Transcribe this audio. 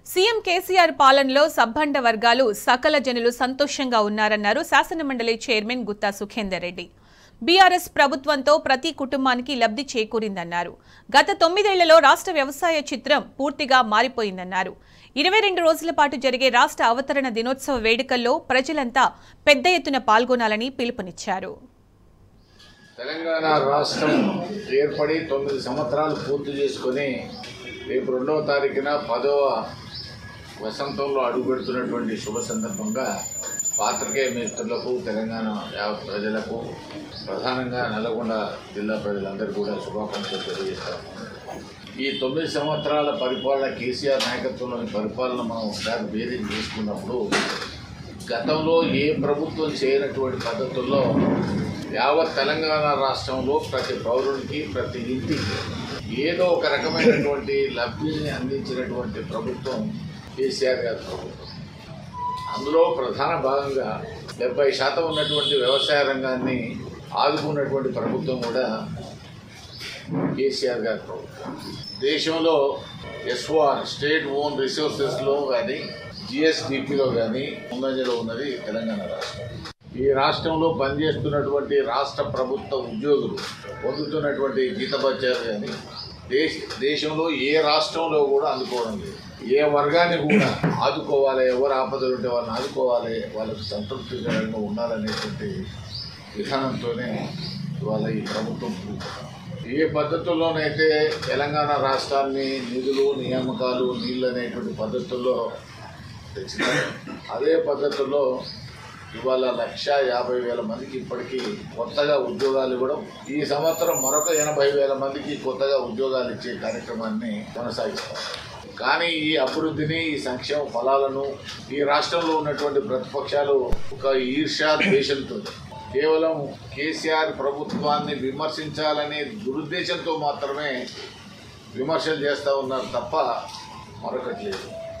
CM KCR పాలనలో సబ్బండ వర్గాలు సకల జనులు సంతోషంగా ఉన్నారన్నారు శాసనమండలి చైర్మన్ గుత్తా సుఖేందర్ రెడ్డి బీఆర్ఎస్ ప్రభుత్వంతో ప్రతి కుటుంబానికి లబ్ధి చేకూరిందన్నారు గత తొమ్మిదేళ్లలో రాష్ట్ర వ్యవసాయ చిత్రం పూర్తిగా మారిపోయిందన్నారు ఇరవై రెండు రోజుల పాటు జరిగే రాష్ట్ర అవతరణ దినోత్సవ వేడుకల్లో ప్రజలంతా పెద్ద ఎత్తున పాల్గొనాలని పిలుపునిచ్చారు తెలంగాణ రాష్ట్రం ఏర్పడి తొమ్మిది సంవత్సరాలు పూర్తి చేసుకొని రేపు రెండవ తారీఖున పదవ వసంతంలో అడుగుపెడుతున్నటువంటి శుభ సందర్భంగా పాత్రికేయ మిత్రులకు తెలంగాణ యావత్ ప్రజలకు ప్రధానంగా నల్గొండ జిల్లా ప్రజలందరూ కూడా శుభాకాంక్షలు తెలియజేస్తాము ఈ తొమ్మిది సంవత్సరాల పరిపాలన కేసీఆర్ నాయకత్వంలోని పరిపాలన మనం ఒకసారి బేరీజ్ చేసుకున్నప్పుడు గతంలో ఏ ప్రభుత్వం చేయనటువంటి పద్ధతుల్లో యావత్ తెలంగాణ రాష్ట్రంలో ప్రతి పౌరునికి ప్రతి ఇంటికి ఏదో ఒక రకమైనటువంటి లబ్ధిని అందించినటువంటి ప్రభుత్వం కేసీఆర్ గారి ప్రభుత్వం అందులో ప్రధాన భాగంగా డెబ్బై శాతం ఉన్నటువంటి వ్యవసాయ రంగాన్ని ఆదుకున్నటువంటి ప్రభుత్వం కూడా కేసీఆర్ గారి ప్రభుత్వం దేశంలో ఎస్ఓఆర్ స్టేట్ ఓన్ రిసోర్సెస్లో కానీ జిఎస్డిపిలో కానీ ముందంజలో ఉన్నది తెలంగాణ రాష్ట్రం ఈ రాష్ట్రంలో పనిచేస్తున్నటువంటి రాష్ట్ర ప్రభుత్వ ఉద్యోగులు పొందుతున్నటువంటి జీతభత్యాలు కానీ దేశ దేశంలో ఏ రాష్ట్రంలో కూడా అందుకోవడం లేదు ఏ వర్గాన్ని కూడా ఆదుకోవాలి ఎవరు ఆపదలు ఉంటే వాళ్ళని ఆదుకోవాలి వాళ్ళకు సంతృప్తికరంగా ఉండాలనేటువంటి విధానంతోనే ఇవాళ ఈ ప్రభుత్వం పూర్తి ఏ పద్ధతుల్లోనైతే తెలంగాణ రాష్ట్రాన్ని నిధులు నియామకాలు నీళ్ళు అనేటువంటి పద్ధతుల్లో తెచ్చినారు అదే పద్ధతుల్లో ఇవాళ లక్ష యాభై వేల మందికి ఇప్పటికీ కొత్తగా ఉద్యోగాలు ఇవ్వడం ఈ సంవత్సరం మరొక ఎనభై వేల మందికి కొత్తగా ఉద్యోగాలు ఇచ్చే కార్యక్రమాన్ని కొనసాగిస్తాం కానీ ఈ అభివృద్ధిని ఈ సంక్షేమ ఫలాలను ఈ రాష్ట్రంలో ఉన్నటువంటి ప్రతిపక్షాలు ఒక ఈర్ష్యా ద్వేషంతో కేవలం కేసీఆర్ ప్రభుత్వాన్ని విమర్శించాలనే దురుద్దేశంతో మాత్రమే విమర్శలు చేస్తూ ఉన్నారు తప్ప మరొకటి లేదు